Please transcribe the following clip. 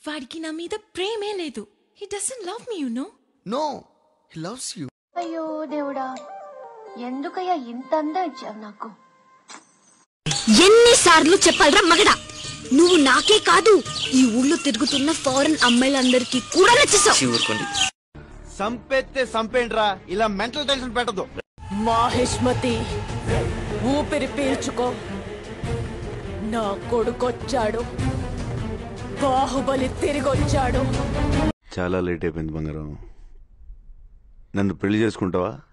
వాడికి నా మీద ప్రేమే లేదు he doesn't love me you know no he loves you అయ్యో దేవుడా ఎందుకయ్యా ఇంత అందం ఇచ్చావు నాకు ఎన్నిసార్లు చెప్పాలరా మగడా నువ్వు నాకే కాదు ఈ ఊళ్ళో తిరుగుతున్న ఫారెన్ అమ్మాయిలందరికీ కూడా నచ్చేసావు ఊరుకోండి సంపెత్తే సంపేంట్రా ఇలా మెంటల్ టెన్షన్ పెట్టదు మాహిష్మతి ఊపిరి పీల్చుకో నా కొడుకొచ్చాడు బాహుబలి తిరిగొచ్చాడు చాలా లేట్ అయిపోయింది బంగారం నన్ను పెళ్లి చేసుకుంటావా